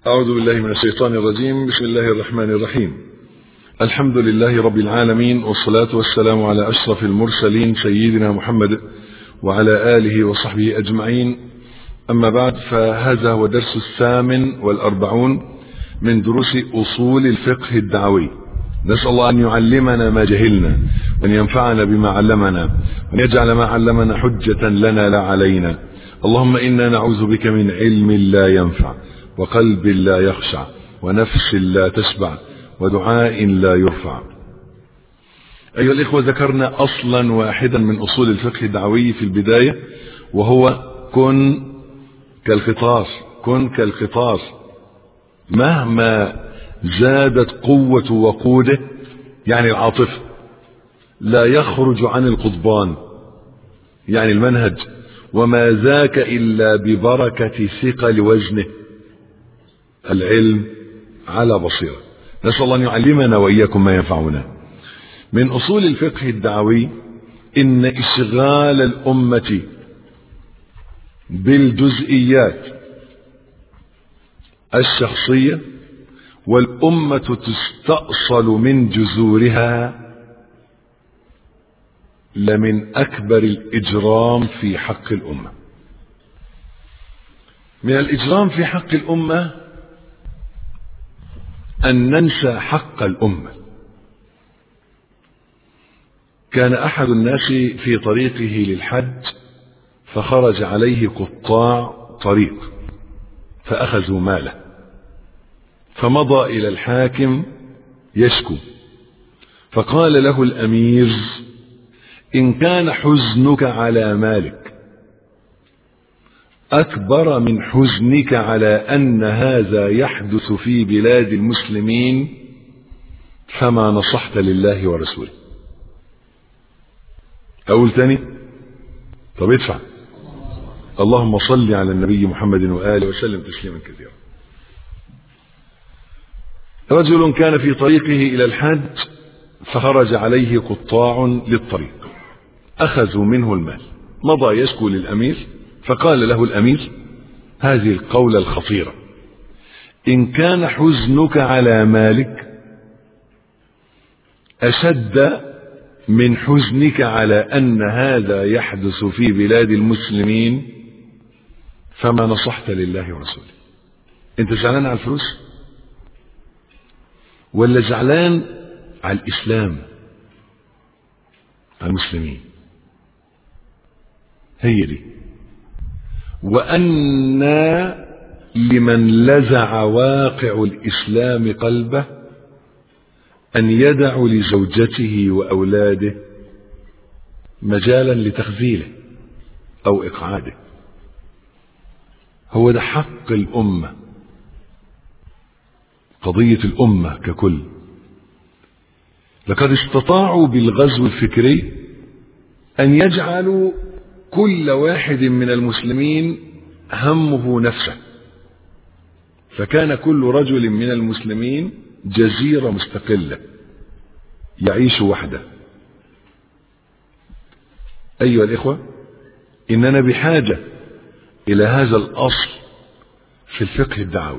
أعوذ بالله من الشيطان الرجيم بسم الله الرحمن الرحيم الحمد لله رب العالمين والصلاة والسلام على أشرف المرسلين سيدنا محمد وعلى آله وصحبه أجمعين أما بعد فهذا هو درس الثامن والأربعون من دروس أصول الفقه الدعوي نسأل الله أن يعلمنا ما جهلنا وأن ينفعنا بما علمنا وأن يجعل ما علمنا حجة لنا لا علينا اللهم إنا نعوذ بك من علم لا ينفع وقلب لا يخشع ونفس لا تشبع ودعاء لا يرفع أيها الإخوة ذكرنا أصلا واحدا من أصول الفقه الدعوي في البداية وهو كن كالقطار كن كالقطار مهما زادت قوة وقوده يعني العاطفة لا يخرج عن القضبان يعني المنهج وما ذاك إلا ببركة ثقل وزنه العلم على بصيرة نسأل الله أن يعلمنا وإياكم ما ينفعنا من أصول الفقه الدعوي إن إشغال الأمة بالجزئيات الشخصية والأمة تستأصل من جذورها لمن أكبر الإجرام في حق الأمة من الإجرام في حق الأمة أن ننسى حق الأمة كان أحد الناس في طريقه للحج فخرج عليه قطاع طريق فأخذوا ماله فمضى إلى الحاكم يشكو فقال له الأمير إن كان حزنك على مالك أكبر من حزنك على أن هذا يحدث في بلاد المسلمين فما نصحت لله ورسوله أقول تاني طب ادفع اللهم صل على النبي محمد وآله وسلم تسليما كثيرا رجل كان في طريقه إلى الحج فخرج عليه قطاع للطريق أخذوا منه المال مضى يشكو للأمير فقال له الأمير هذه القولة الخطيرة إن كان حزنك على مالك أشد من حزنك على أن هذا يحدث في بلاد المسلمين فما نصحت لله ورسوله انت زعلان على الفلوس ولا زعلان على الإسلام على المسلمين هي دي وأن لمن لزع واقع الإسلام قلبه أن يدع لزوجته وأولاده مجالا لتخذيله أو إقعاده هو ده حق الأمة قضية الأمة ككل لقد استطاعوا بالغزو الفكري أن يجعلوا كل واحد من المسلمين همه نفسه فكان كل رجل من المسلمين جزيرة مستقلة يعيش وحده أيها الإخوة إننا بحاجة إلى هذا الأصل في الفقه الدعوي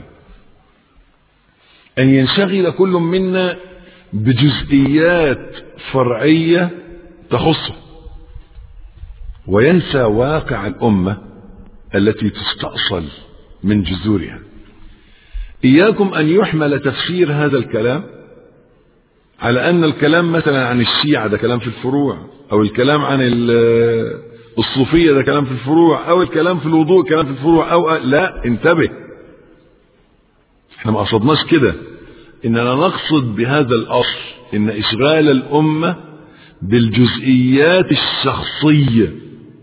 أن ينشغل كل منا بجزئيات فرعية تخصه وينسى واقع الأمة التي تستأصل من جذورها إياكم أن يحمل تفسير هذا الكلام على أن الكلام مثلا عن الشيعة ده كلام في الفروع أو الكلام عن الصوفية ده كلام في الفروع أو الكلام في الوضوء كلام في الفروع أو لا انتبه احنا ما قصدناش كده إننا نقصد بهذا الأصل إن إشغال الأمة بالجزئيات الشخصية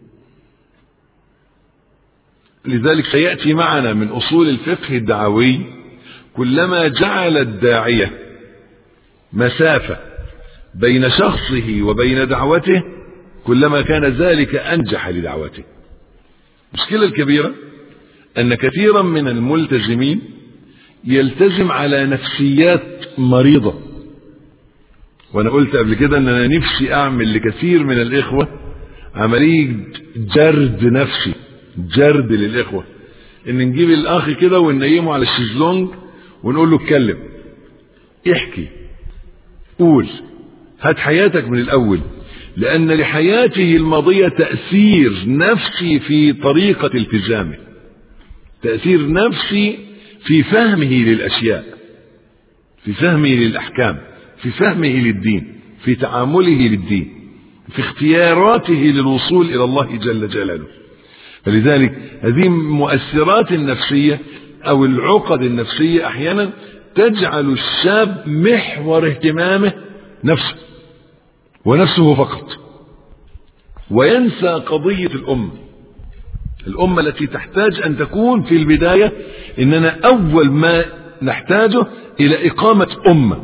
لذلك سيأتي معنا من أصول الفقه الدعوي كلما جعل الداعية مسافة بين شخصه وبين دعوته كلما كان ذلك أنجح لدعوته المشكلة الكبيرة أن كثيرا من الملتزمين يلتزم على نفسيات مريضة وأنا قلت قبل كده أن أنا نفسي أعمل لكثير من الإخوة عملية جرد نفسي جرد للإخوة ان نجيب الاخ كده وننيمه على الشيزلونج ونقول له اتكلم احكي قول هات حياتك من الاول لان لحياته الماضيه تاثير نفسي في طريقه التزامه تاثير نفسي في فهمه للاشياء في فهمه للاحكام في فهمه للدين في تعامله للدين في اختياراته للوصول الى الله جل جلاله فلذلك هذه المؤثرات النفسيه او العقد النفسيه احيانا تجعل الشاب محور اهتمامه نفسه ونفسه فقط وينسى قضيه الامه الامه التي تحتاج ان تكون في البدايه اننا اول ما نحتاجه الى اقامه امه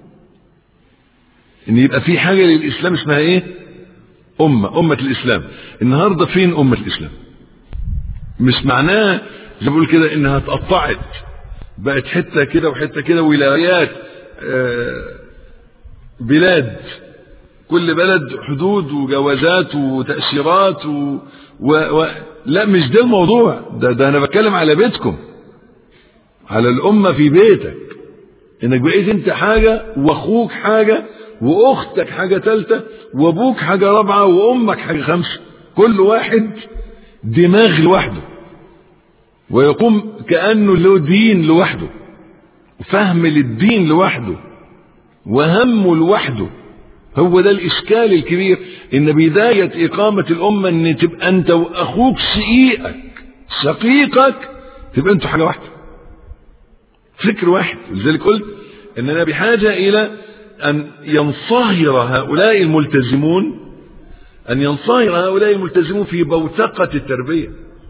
ان يبقى في حاجه للاسلام اسمها ايه امه امه الاسلام النهارده فين امه الاسلام مش معناه زي ما بقول كده انها اتقطعت بقت حته كده وحته كده ولايات آه بلاد كل بلد حدود وجوازات وتأشيرات و... و... و... لا مش ده الموضوع ده, ده انا بتكلم على بيتكم على الامه في بيتك انك بقيت انت حاجه واخوك حاجه واختك حاجه ثالثه وابوك حاجه رابعه وامك حاجه خمسه كل واحد دماغ لوحده ويقوم كانه له دين لوحده وفهم للدين لوحده وهمه لوحده هو ده الاشكال الكبير ان بدايه اقامه الامه ان تبقى انت واخوك شقيقك شقيقك تبقى انتوا حاجه واحده فكر واحد لذلك قلت اننا بحاجه الى ان ينصهر هؤلاء الملتزمون ان ينصهر هؤلاء الملتزمون في بوتقه التربيه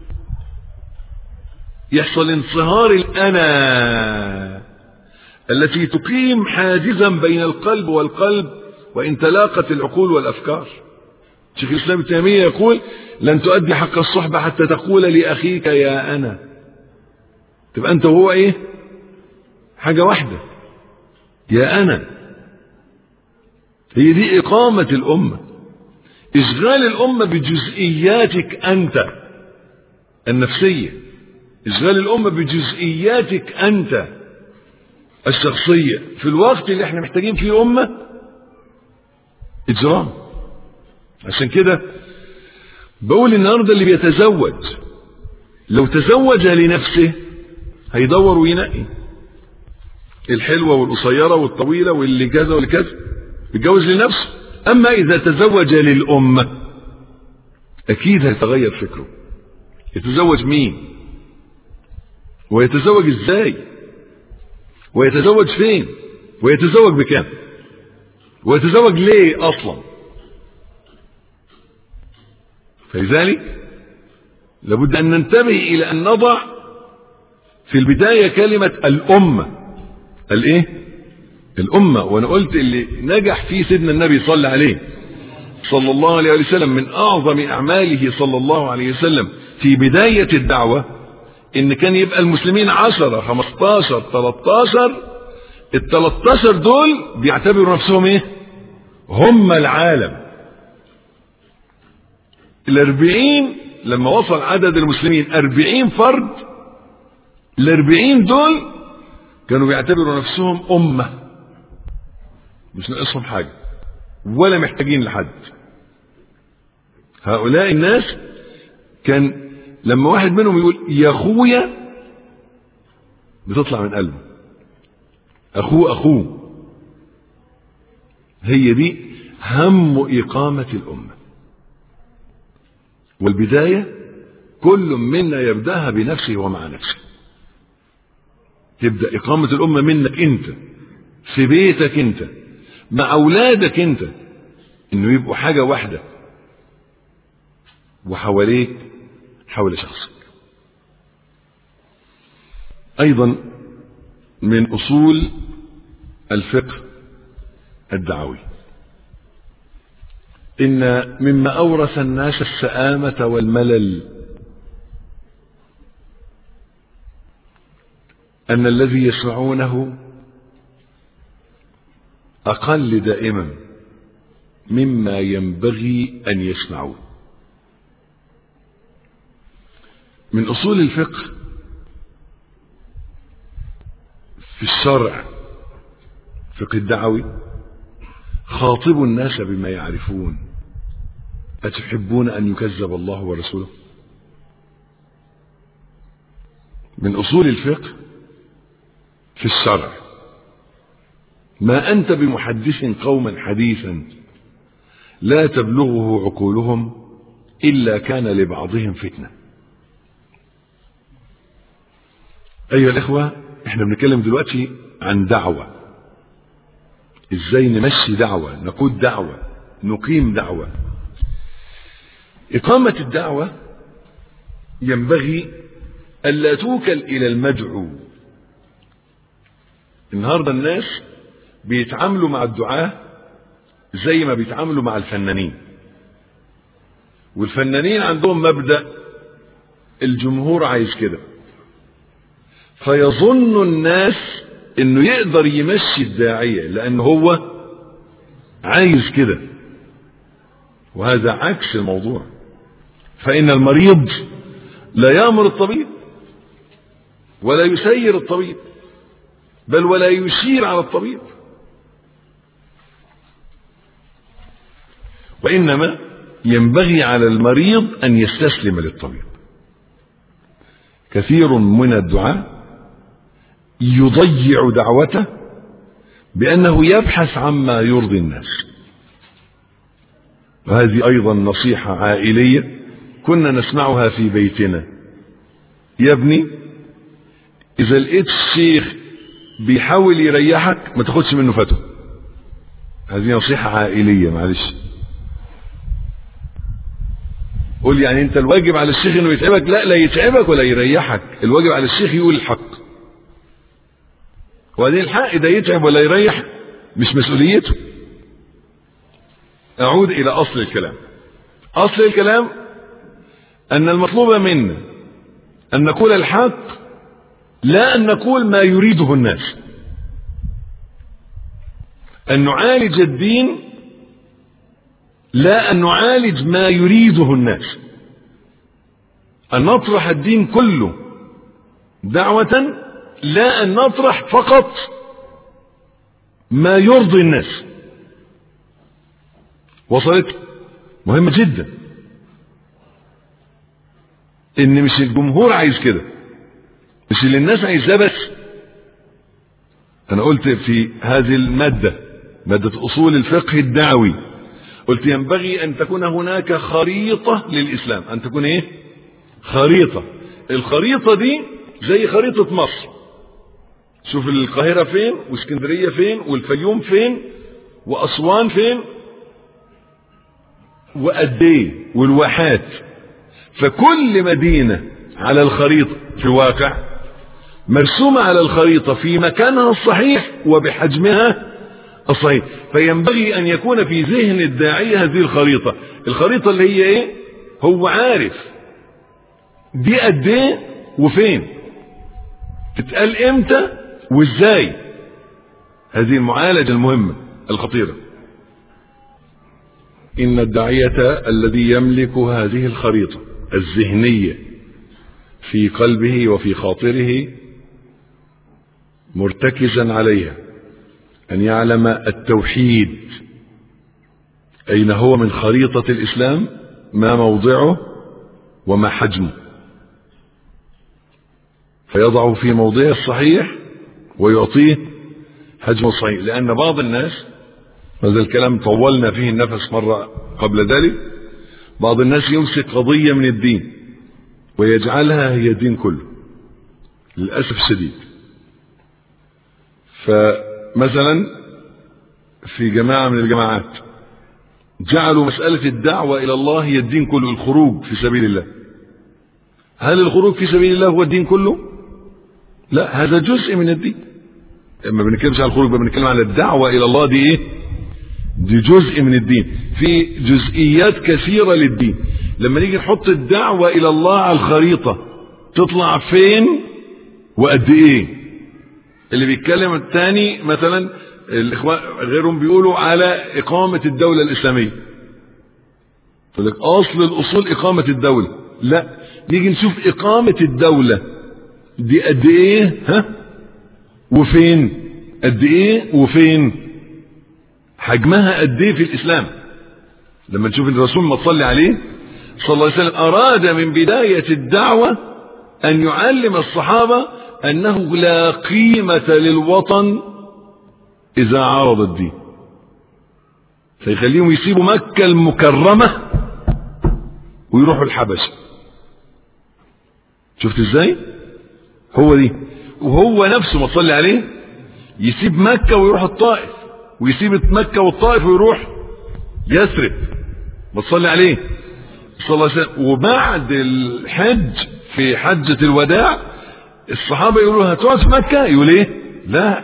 يحصل انصهار الانا التي تقيم حاجزا بين القلب والقلب وان تلاقت العقول والافكار شيخ الاسلام ابن تيميه يقول لن تؤدي حق الصحبه حتى تقول لاخيك يا انا تبقى انت وهو ايه حاجه واحده يا انا هي دي اقامه الامه اشغال الامه بجزئياتك انت النفسيه اشغال الامه بجزئياتك انت الشخصيه في الوقت اللي احنا محتاجين فيه امه اجرام عشان كده بقول النهارده اللي بيتزوج لو تزوج لنفسه هيدور وينقي الحلوه والقصيره والطويله واللي كذا واللي كذا يتجوز لنفسه اما اذا تزوج للامه اكيد هيتغير فكره يتزوج مين ويتزوج ازاي ويتزوج فين ويتزوج بكام ويتزوج ليه اصلا فلذلك لابد ان ننتبه الى ان نضع في البداية كلمة الأمة الإيه؟ الأمة وأنا قلت اللي نجح فيه سيدنا النبي صلى عليه صلى الله عليه وسلم من أعظم أعماله صلى الله عليه وسلم في بداية الدعوة إن كان يبقى المسلمين عشرة خمستاشر تلاتاشر التلاتاشر دول بيعتبروا نفسهم إيه؟ هم العالم الأربعين لما وصل عدد المسلمين أربعين فرد الأربعين دول كانوا بيعتبروا نفسهم أمة مش ناقصهم حاجة ولا محتاجين لحد هؤلاء الناس كان لما واحد منهم يقول يا اخويا بتطلع من قلبه اخوه اخوه هي دي هم إقامة الأمة والبداية كل منا يبدأها بنفسه ومع نفسه تبدأ إقامة الأمة منك أنت في بيتك أنت مع أولادك أنت إنه يبقوا حاجة واحدة وحواليك حول شخصك أيضا من أصول الفقه الدعوي إن مما أورث الناس السآمة والملل أن الذي يسمعونه أقل دائما مما ينبغي أن يسمعوه من أصول الفقه في الشرع فقه الدعوي خاطبوا الناس بما يعرفون أتحبون أن يكذب الله ورسوله من أصول الفقه في الشرع ما أنت بمحدث قوما حديثا لا تبلغه عقولهم إلا كان لبعضهم فتنة أيها الإخوة احنا بنتكلم دلوقتي عن دعوة ازاي نمشي دعوة نقود دعوة نقيم دعوة إقامة الدعوة ينبغي ألا توكل إلى المدعو النهاردة الناس بيتعاملوا مع الدعاة زي ما بيتعاملوا مع الفنانين والفنانين عندهم مبدأ الجمهور عايز كده فيظن الناس انه يقدر يمشي الداعية لان هو عايز كده وهذا عكس الموضوع فان المريض لا يامر الطبيب ولا يسير الطبيب بل ولا يشير على الطبيب وانما ينبغي على المريض ان يستسلم للطبيب كثير من الدعاء يضيع دعوته بانه يبحث عما يرضي الناس وهذه ايضا نصيحه عائليه كنا نسمعها في بيتنا يا ابني اذا لقيت الشيخ بيحاول يريحك ما تاخدش منه فتوى هذه نصيحه عائليه معلش قول يعني انت الواجب على الشيخ انه يتعبك لا لا يتعبك ولا يريحك الواجب على الشيخ يقول الحق وبعدين الحق ده يتعب ولا يريح مش مسؤوليته اعود الى اصل الكلام اصل الكلام ان المطلوب منا ان نقول الحق لا ان نقول ما يريده الناس ان نعالج الدين لا أن نعالج ما يريده الناس أن نطرح الدين كله دعوة لا أن نطرح فقط ما يرضي الناس وصلت مهمة جدا ان مش الجمهور عايز كده مش اللي الناس عايزاه بس انا قلت في هذه المادة مادة اصول الفقه الدعوي قلت ينبغي ان تكون هناك خريطة للاسلام ان تكون ايه خريطة الخريطة دي زي خريطة مصر شوف القاهرة فين واسكندرية فين والفيوم فين واسوان فين وقد ايه والواحات فكل مدينة على الخريطة في الواقع مرسومة على الخريطة في مكانها الصحيح وبحجمها الصحيح فينبغي ان يكون في ذهن الداعية هذه الخريطة الخريطة اللي هي ايه هو عارف دي قد ايه وفين تتقال امتى وازاي هذه المعالجة المهمة الخطيرة ان الداعية الذي يملك هذه الخريطة الذهنية في قلبه وفي خاطره مرتكزا عليها ان يعلم التوحيد اين هو من خريطة الاسلام ما موضعه وما حجمه فيضعه في موضعه الصحيح ويعطيه حجمه الصحيح لان بعض الناس هذا الكلام طولنا فيه النفس مرة قبل ذلك بعض الناس يمسك قضية من الدين ويجعلها هي الدين كله للأسف الشديد فمثلا في جماعة من الجماعات جعلوا مسألة الدعوة إلى الله هي الدين كله الخروج في سبيل الله هل الخروج في سبيل الله هو الدين كله لا هذا جزء من الدين لما بنتكلمش على الخروج بنتكلم على الدعوة إلى الله دي إيه دي جزء من الدين في جزئيات كثيرة للدين لما نيجي نحط الدعوة إلى الله على الخريطة تطلع فين وقد إيه اللي بيتكلم الثاني مثلا الإخوان غيرهم بيقولوا على إقامة الدولة الإسلامية يقول لك أصل الأصول إقامة الدولة لا نيجي نشوف إقامة الدولة دي قد إيه ها وفين قد ايه وفين حجمها قد ايه في الاسلام لما تشوف الرسول ما تصلي عليه صلى الله عليه وسلم اراد من بداية الدعوة ان يعلم الصحابة انه لا قيمة للوطن اذا عارض الدين فيخليهم يسيبوا مكة المكرمة ويروحوا الحبشة شفت ازاي هو دي وهو نفسه ما تصلي عليه يسيب مكة ويروح الطائف ويسيب مكة والطائف ويروح يثرب ما تصلي عليه صلى الله عليه وسلم وبعد الحج في حجة الوداع الصحابة يقولوا هتقعد في مكة يقول ايه لا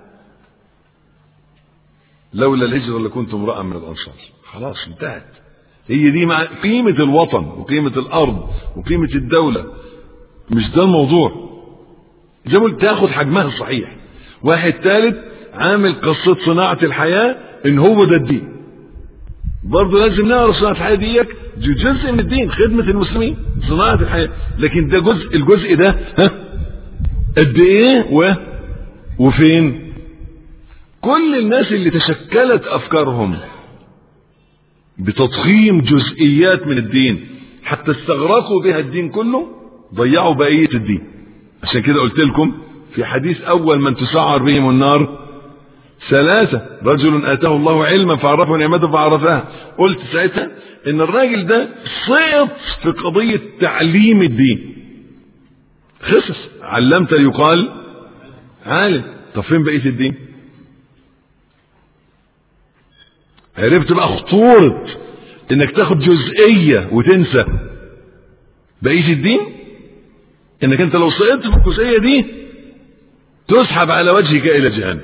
لولا الهجرة لكنت امرأة من الأنصار خلاص انتهت هي دي مع قيمة الوطن وقيمة الأرض وقيمة الدولة مش ده الموضوع زي ما قلت تاخد حجمها الصحيح واحد ثالث عامل قصة صناعة الحياة ان هو ده الدين برضه لازم نعرف صناعة الحياة ديك دي جزء من الدين خدمة المسلمين صناعة الحياة لكن ده جزء الجزء ده ها قد ايه و وفين كل الناس اللي تشكلت افكارهم بتضخيم جزئيات من الدين حتى استغرقوا بها الدين كله ضيعوا بقية الدين عشان كده قلت لكم في حديث أول من تسعر بهم النار ثلاثة رجل آتاه الله علما فعرفه نعمته فعرفها قلت ساعتها إن الراجل ده سقط في قضية تعليم الدين خصص علمت ليقال عالم طب فين بقية الدين عرفت بقى خطورة انك تاخد جزئية وتنسى بقية الدين انك انت لو سقطت في الجزئية دي تسحب على وجهك الى جهنم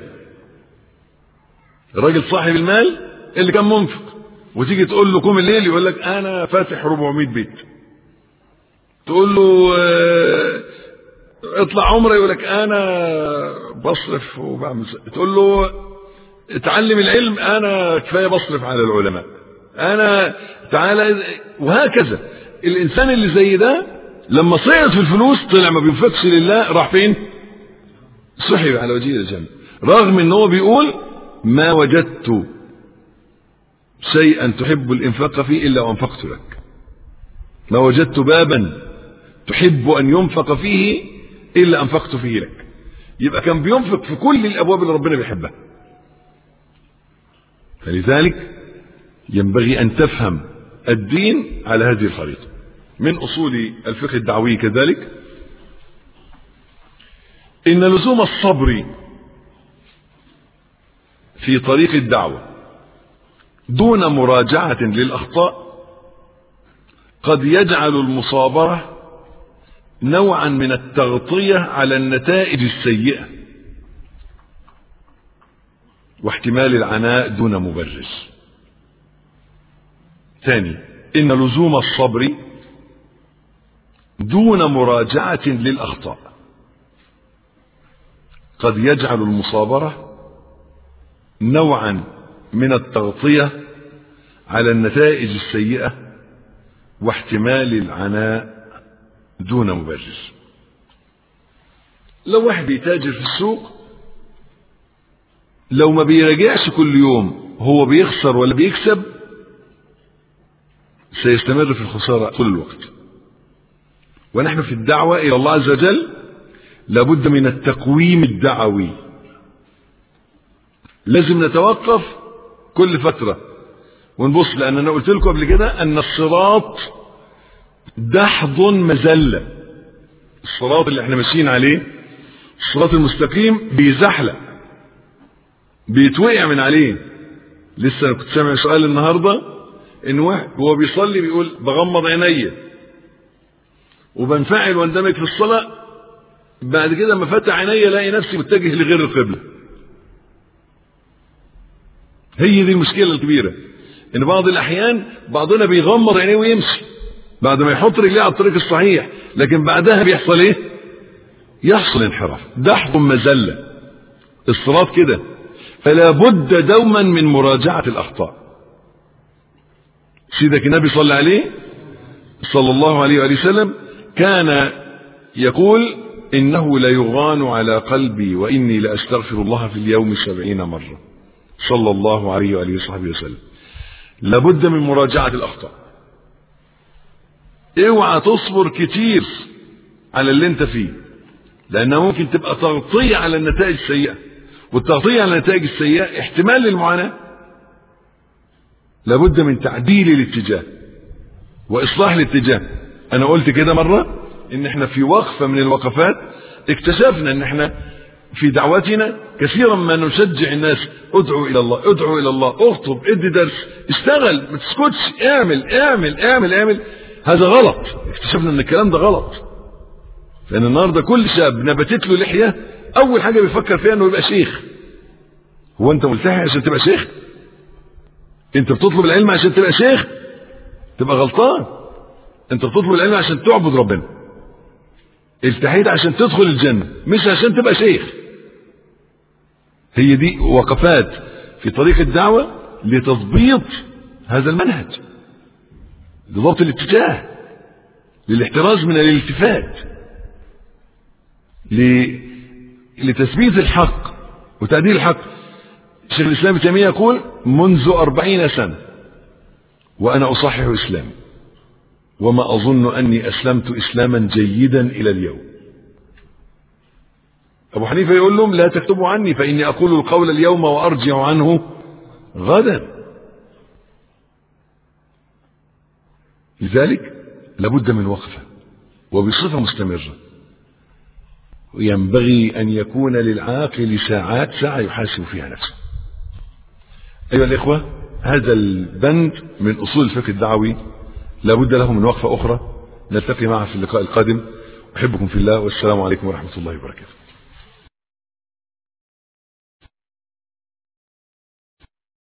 الراجل صاحب المال اللي كان منفق وتيجي تقول له قوم الليل يقول لك انا فاتح 400 بيت تقول له اه اطلع عمره يقول لك انا بصرف وبعمل تقول له اتعلم العلم انا كفايه بصرف على العلماء انا تعالى وهكذا الانسان اللي زي ده لما سقط في الفلوس طلع ما بينفقش لله راح فين سحب على وجهه الجنة رغم ان هو بيقول ما وجدت شيئا تحب الانفاق فيه الا وانفقت لك ما وجدت بابا تحب ان ينفق فيه الا انفقت فيه لك يبقى كان بينفق في كل الابواب اللي ربنا بيحبها فلذلك ينبغي ان تفهم الدين على هذه الخريطه من اصول الفقه الدعوي كذلك ان لزوم الصبر في طريق الدعوه دون مراجعه للاخطاء قد يجعل المصابره نوعا من التغطيه على النتائج السيئه واحتمال العناء دون مبرر ثاني ان لزوم الصبر دون مراجعه للاخطاء قد يجعل المصابره نوعا من التغطيه على النتائج السيئه واحتمال العناء دون مبرر لو واحد بيتاجر في السوق لو ما بيراجعش كل يوم هو بيخسر ولا بيكسب سيستمر في الخسارة طول الوقت ونحن في الدعوة إلى الله عز وجل لابد من التقويم الدعوي لازم نتوقف كل فترة ونبص لأن أنا قلت لكم قبل كده أن الصراط دحض مزلة الصراط اللي احنا ماشيين عليه الصراط المستقيم بيزحلق بيتوقع من عليه لسه انا كنت سامع سؤال النهارده ان واحد وهو بيصلي بيقول بغمض عينيا وبنفعل واندمج في الصلاه بعد كده لما فتح عينيا الاقي نفسي متجه لغير القبله هي دي المشكله الكبيره ان بعض الاحيان بعضنا بيغمض عينيه ويمشي بعد ما يحط رجليه على الطريق الصحيح لكن بعدها بيحصل ايه يحصل انحراف دحض مزله الصراط كده فلا بد دوما من مراجعة الأخطاء سيدك النبي صلى الله عليه صلى الله عليه وآله وسلم كان يقول إنه ليغان على قلبي وإني لأستغفر الله في اليوم سبعين مرة صلى الله عليه وآله وصحبه وسلم لابد من مراجعة الأخطاء اوعى تصبر كتير على اللي انت فيه لأنها ممكن تبقى تغطية على النتائج السيئة والتغطية على النتائج السيئة احتمال للمعاناة لابد من تعديل الاتجاه وإصلاح الاتجاه أنا قلت كده مرة إن احنا في وقفة من الوقفات اكتشفنا إن احنا في دعوتنا كثيرا ما نشجع الناس ادعوا الى الله ادعوا الى الله اخطب ادي درس اشتغل ما تسكتش اعمل اعمل اعمل اعمل هذا غلط اكتشفنا ان الكلام ده غلط لان النهارده كل شاب نبتت له لحيه اول حاجه بيفكر فيها انه يبقى شيخ هو انت ملتحي عشان تبقى شيخ انت بتطلب العلم عشان تبقى شيخ تبقى غلطان انت بتطلب العلم عشان تعبد ربنا التحيت عشان تدخل الجنة مش عشان تبقى شيخ هي دي وقفات في طريق الدعوة لتضبيط هذا المنهج لضبط الاتجاه للاحتراز من الالتفات لتثبيت الحق وتعديل الحق شيخ الإسلام ابن تيمية يقول منذ أربعين سنة وأنا أصحح إسلامي وما أظن أني أسلمت إسلاما جيدا إلى اليوم أبو حنيفة يقول لهم لا تكتبوا عني فإني أقول القول اليوم وأرجع عنه غدا لذلك لابد من وقفة وبصفة مستمرة وينبغي أن يكون للعاقل ساعات ساعة يحاسب فيها نفسه أيها الإخوة هذا البند من أصول الفقه الدعوي لابد له من وقفة أخرى نلتقي معها في اللقاء القادم أحبكم في الله والسلام عليكم ورحمة الله وبركاته